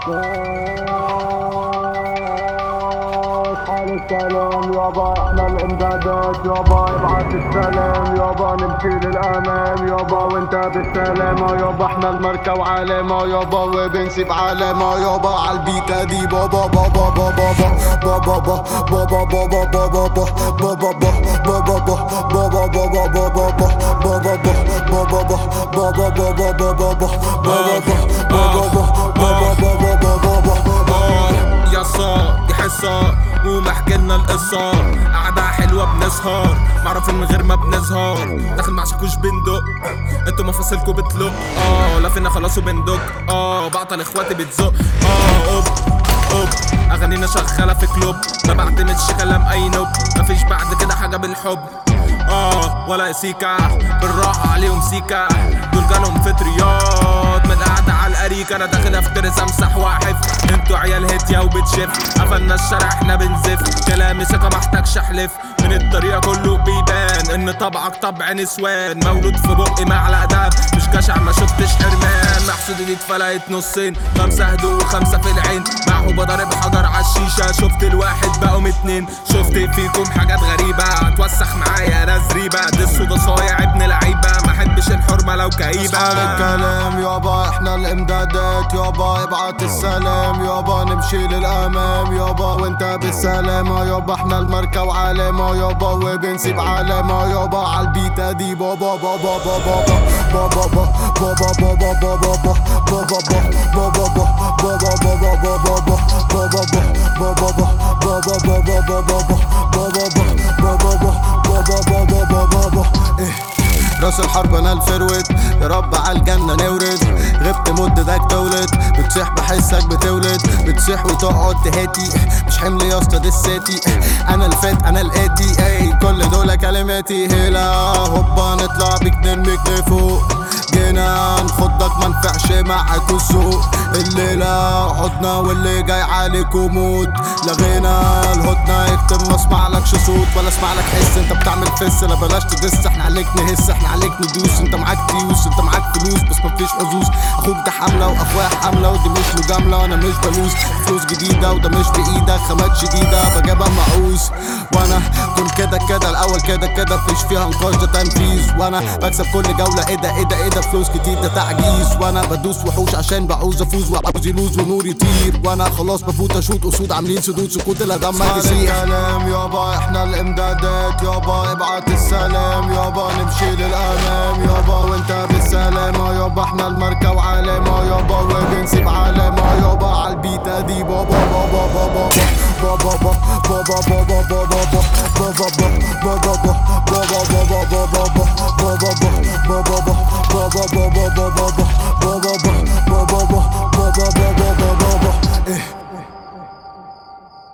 حال السلام يابا احنا الامدادات يابا ابعت السلام يابا نمشي للامام يابا وانت بالسلامة يابا احنا الماركة وعلامة يابا وبنسيب علامة يابا عالبيتا دي بابا بابا بابا بابا بابا بابا بابا بابا بابا بابا بابا بابا بابا بابا بابا بابا يا صار يحسها قوم احكي لنا القصة قعدة حلوة بنسهر معرفين من غير ما بنظهر داخل مع شاكوش بندق انتوا مفاصلكوا بتلق اه لفينا خلاص وبندق اه بعطل اخواتي بتزق اه اوب اوب اغانينا شغالة في كلوب ما بعتمدش كلام اي نوب مفيش بعد كده حاجة بالحب اه ولا سيكا بالراحة عليهم سيكا دول جالهم فطريات من قاعدة على الاريكة انا داخل افترس امسح واحف انتوا عيال هتيا وبتشف قفلنا الشارع احنا بنزف كلامي ثقة محتاجش احلف من الطريقة كله بيبان ان طبعك طبع نسوان مولود في بقي معلقة دهب مش جشع ما شفتش حرمان محسود ايدي اتفلقت نصين خمسة هدوء وخمسة في العين معه بضرب حجر عالشيشة شفت الواحد بقوا اتنين شفت فيكم حاجات غريبة هتوسخ معايا انا زريبة دسو ده صايع ابن لعيبة ما احبش الحرمة لو كئيبة حال الكلام يابا احنا الامدادات يابا ابعت السلام يابا نمشي للامام يابا وانت بالسلامة يابا احنا الماركة وعلامة يابا وبنسيب علامة يابا عالبيتا دي بابا بابا بابا بابا بابا بابا بابا بابا بابا بابا بابا بابا بابا بابا بابا بابا راس الحرب انا الفروت يا رب عالجنة نورد غبت مدتك تولد بتصيح بحسك بتولد بتصيح وتقعد تهاتي مش حمل يا اسطى دي الساتي انا الفات انا الاتي اي كل دول كلماتي هلا هوبا نطلع بيك نرميك لفوق جينا نخضك ما نفعش معاك السوق الليلة حضنا واللي جاي عليك وموت لغينا الهدنة اكتب ما اسمعلكش صوت ولا اسمعلك حس انت بتعمل فس لا بلاش تدس احنا عليك نهس احنا عليك ندوس انت معاك فلوس انت معاك فلوس بس مفيش حظوظ اخوك ده حملة واخويا حملة ودي مش مجاملة وانا مش بلوز فلوس جديدة وده مش بايدك خامات شديدة بجيبها معوز وانا كنت كده كده الاول كده كده مفيش فيها نقاش ده تنفيذ وانا بكسب كل جولة ايه ده ايه ده ايه ده فلوس كتير ده تعجيز وانا بدوس وحوش عشان بعوز افوز وعاوز يلوز ونور يطير وانا خلاص بفوت اشوط اسود عاملين سدود سكوت لا دمك يسيح الكلام يابا احنا الامدادات يابا ابعت السلام يابا نمشي للامام يابا وانت بالسلامة يابا احنا الماركة وعلامة يابا وبنسيب علامة يابا عالبيتا دي بابا بابا بابا بابا بابا بابا بابا بابا بابا بابا بابا بابا بابا بابا بابا بابا بابا